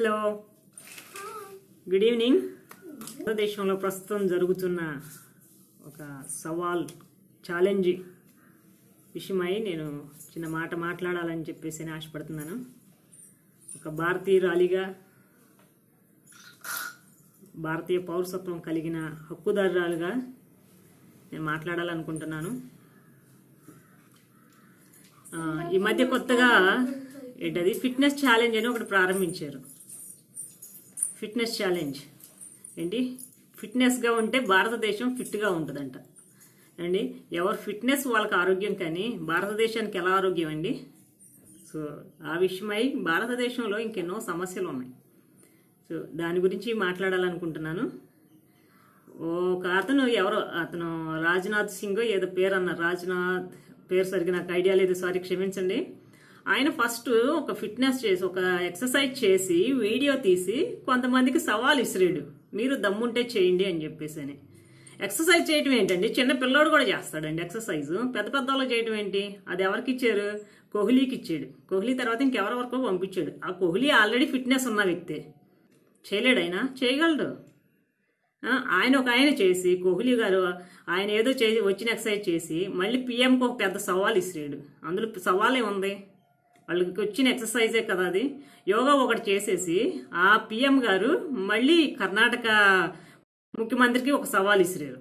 hello good evening భారతదేశంలో ప్రస్తుతం జరుగుతున్న ఒక సవాల్ ఛాలెంజ్ విషయమై నేను చిన్న మాట మాట్లాడాలని చెప్పేసి నేను ఆశపడుతున్నాను ఒక భారతీయురాలిగా భారతీయ పౌరసత్వం కలిగిన హక్కుదారురాలుగా నేను మాట్లాడాలనుకుంటున్నాను ఆ, ఈ మధ్య కొత్తగా ఏంటది ఫిట్నెస్ ఛాలెంజ్ అని ఒకటి ప్రారంభించారు ఫిట్నెస్ ఛాలెంజ్ ఏంటి ఫిట్నెస్గా ఉంటే భారతదేశం ఫిట్గా ఉంటుందంట అండి ఎవరు ఫిట్నెస్ వాళ్ళకి ఆరోగ్యం కానీ భారతదేశానికి ఎలా ఆరోగ్యం అండి సో ఆ విషయమై భారతదేశంలో ఇంకెన్నో సమస్యలు ఉన్నాయి సో దాని గురించి మాట్లాడాలనుకుంటున్నాను ఒక అతను ఎవరో అతను రాజ్నాథ్ సింగ్ ఏదో పేరు అన్నారు రాజ్నాథ్ పేరు సరిగ్గా నాకు ఐడియా లేదు సారీ క్షమించండి ఆయన ఫస్ట్ ఒక ఫిట్నెస్ చేసి ఒక ఎక్సర్సైజ్ చేసి వీడియో తీసి కొంతమందికి సవాల్ ఇసిరాడు మీరు దమ్ముంటే చేయండి అని చెప్పేసి అని ఎక్సర్సైజ్ చేయటం ఏంటండి చిన్న పిల్లోడు కూడా చేస్తాడండి ఎక్సర్సైజ్ పెద్ద పెద్ద వాళ్ళు చేయటం ఏంటి అది ఎవరికి ఇచ్చారు కోహ్లీకి ఇచ్చాడు కోహ్లీ తర్వాత ఇంకెవరెవరికో పంపించాడు ఆ కోహ్లీ ఆల్రెడీ ఫిట్నెస్ ఉన్న వ్యక్తే చేయలేడు ఆయన చేయగలడు ఆ, ఆయన ఒక ఆయన చేసి కోహ్లీ గారు ఆయన ఏదో చేసి వచ్చిన ఎక్సర్సైజ్ చేసి మళ్ళీ పిఎంకి ఒక పెద్ద సవాల్ ఇసిరాడు అందులో సవాల్ ఏముంది వాళ్ళకి వచ్చిన ఎక్సర్సైజే కదా అది యోగా ఒకటి చేసేసి ఆ పిఎం గారు మళ్ళీ కర్ణాటక ముఖ్యమంత్రికి ఒక సవాల్ ఇసిరారు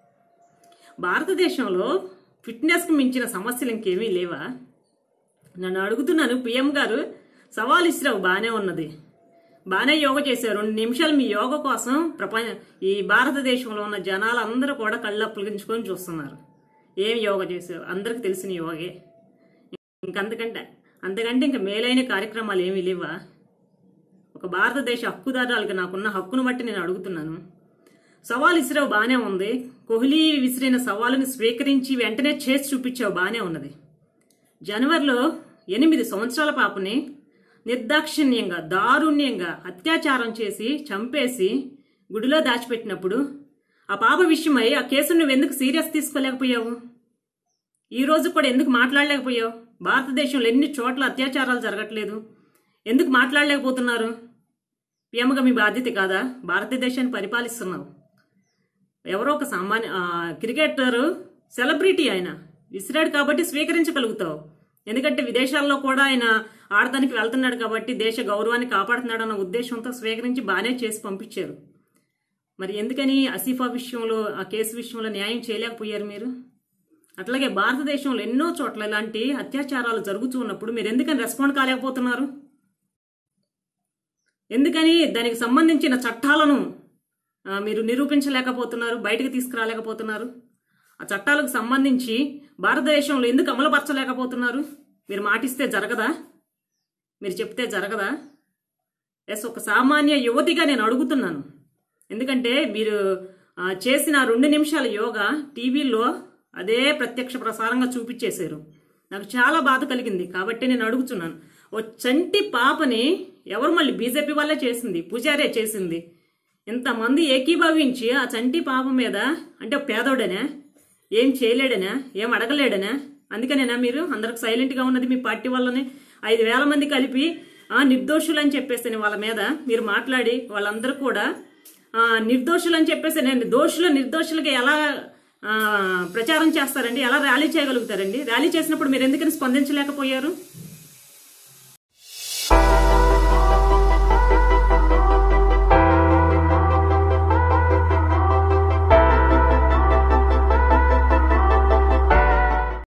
భారతదేశంలో ఫిట్నెస్కి మించిన సమస్యలు ఇంకేమీ లేవా నన్ను అడుగుతున్నాను పిఎం గారు సవాల్ ఇసిరావు బాగానే ఉన్నది బాగానే యోగ చేశారు రెండు నిమిషాలు మీ యోగ కోసం ప్రపంచ ఈ భారతదేశంలో ఉన్న జనాలు అందరూ కూడా కళ్ళు అప్పగించుకొని చూస్తున్నారు ఏం యోగ చేశారు అందరికి తెలిసిన యోగే ఇంకంతకంటే అంతకంటే ఇంకా మేలైన కార్యక్రమాలు ఏమీ లేవా ఒక భారతదేశ హక్కుదారులకు నాకున్న హక్కును బట్టి నేను అడుగుతున్నాను సవాల్ ఇసిరావు బాగానే ఉంది కోహ్లీ విసిరిన సవాలుని స్వీకరించి వెంటనే చేసి చూపించావు బాగానే ఉన్నది జనవరిలో ఎనిమిది సంవత్సరాల పాపని నిర్దాక్షిణ్యంగా దారుణ్యంగా అత్యాచారం చేసి చంపేసి గుడిలో దాచిపెట్టినప్పుడు ఆ పాప విషయమై ఆ కేసును నువ్వు ఎందుకు సీరియస్ తీసుకోలేకపోయావు ఈ రోజు కూడా ఎందుకు మాట్లాడలేకపోయావు భారతదేశంలో ఎన్ని చోట్ల అత్యాచారాలు జరగట్లేదు ఎందుకు మాట్లాడలేకపోతున్నారు పిఎంగా మీ బాధ్యత కాదా భారతదేశాన్ని పరిపాలిస్తున్నావు ఎవరో ఒక సామాన్య ఆ, క్రికెటర్ సెలబ్రిటీ ఆయన విసిరాడు కాబట్టి స్వీకరించగలుగుతావు ఎందుకంటే విదేశాల్లో కూడా ఆయన ఆడటానికి వెళ్తున్నాడు కాబట్టి దేశ గౌరవాన్ని కాపాడుతున్నాడు అన్న ఉద్దేశంతో స్వీకరించి బాగానే చేసి పంపించారు మరి ఎందుకని అసీఫా విషయంలో ఆ కేసు విషయంలో న్యాయం చేయలేకపోయారు మీరు అట్లాగే భారతదేశంలో ఎన్నో చోట్ల ఇలాంటి అత్యాచారాలు జరుగుతూ ఉన్నప్పుడు మీరు ఎందుకని రెస్పాండ్ కాలేకపోతున్నారు ఎందుకని దానికి సంబంధించిన చట్టాలను ఆ, మీరు నిరూపించలేకపోతున్నారు బయటకు తీసుకురాలేకపోతున్నారు ఆ చట్టాలకు సంబంధించి భారతదేశంలో ఎందుకు అమలుపరచలేకపోతున్నారు మీరు మాటిస్తే జరగదా మీరు చెప్తే జరగదా ఎస్ ఒక సామాన్య యువతిగా నేను అడుగుతున్నాను ఎందుకంటే మీరు ఆ, చేసిన రెండు నిమిషాల యోగా టీవీలో అదే ప్రత్యక్ష ప్రసారంగా చూపించేశారు నాకు చాలా బాధ కలిగింది కాబట్టి నేను అడుగుతున్నాను ఓ చంటి పాపని ఎవరు మళ్ళీ బీజేపీ వాళ్ళే చేసింది పూజారే చేసింది ఇంతమంది ఏకీభవించి ఆ చంటి పాప మీద అంటే పేదోడనా ఏం చేయలేడనా ఏం అడగలేడనా అందుకనేనా మీరు అందరికి సైలెంట్గా ఉన్నది మీ పార్టీ వాళ్ళని ఐదు వేల మంది కలిపి ఆ నిర్దోషులు అని చెప్పేసి వాళ్ళ మీద మీరు మాట్లాడి వాళ్ళందరూ కూడా ఆ, నిర్దోషులు అని చెప్పేసి నేను దోషులు నిర్దోషులకి ఎలా ఆ, ప్రచారం చేస్తారండి ఎలా ర్యాలీ చేయగలుగుతారండి ర్యాలీ చేసినప్పుడు మీరు ఎందుకని స్పందించలేకపోయారు